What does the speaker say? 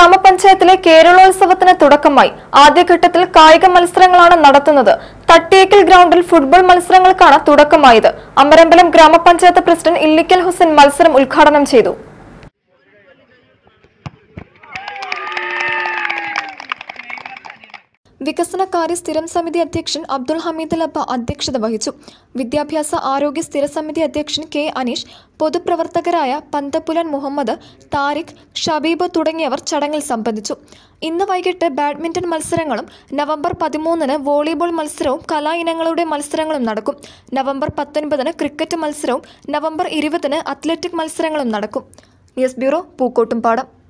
ഗ്രാമപഞ്ചായത്തിലെ കേരളോത്സവത്തിന് തുടക്കമായി ആദ്യഘട്ടത്തിൽ കായിക മത്സരങ്ങളാണ് നടത്തുന്നത് തട്ടിയേക്കൽ ഗ്രൗണ്ടിൽ ഫുട്ബോൾ മത്സരങ്ങൾക്കാണ് തുടക്കമായത് അമരമ്പലം ഗ്രാമപഞ്ചായത്ത് പ്രസിഡന്റ് ഇല്ലിക്കൽ ഹുസൈൻ മത്സരം ഉദ്ഘാടനം ചെയ്തു വികസനകാര്യ സ്ഥിരം സമിതി അധ്യക്ഷൻ അബ്ദുൾ ഹമീദ് ലബ്ബ അധ്യക്ഷത വഹിച്ചു വിദ്യാഭ്യാസ ആരോഗ്യ സ്ഥിര സമിതി അധ്യക്ഷൻ കെ അനീഷ് പൊതുപ്രവർത്തകരായ പന്തപ്പുലൻ മുഹമ്മദ് താരിഖ് ഷബീബ് തുടങ്ങിയവർ ചടങ്ങിൽ സംബന്ധിച്ചു ഇന്ന് വൈകിട്ട് ബാഡ്മിന്റൺ മത്സരങ്ങളും നവംബർ പതിമൂന്നിന് വോളിബോൾ മത്സരവും കലാ ഇനങ്ങളുടെ മത്സരങ്ങളും നടക്കും നവംബർ പത്തൊൻപതിന് ക്രിക്കറ്റ് മത്സരവും നവംബർ ഇരുപതിന് അത്ലറ്റിക് മത്സരങ്ങളും നടക്കും ന്യൂസ് ബ്യൂറോ പൂക്കോട്ടുംപാടം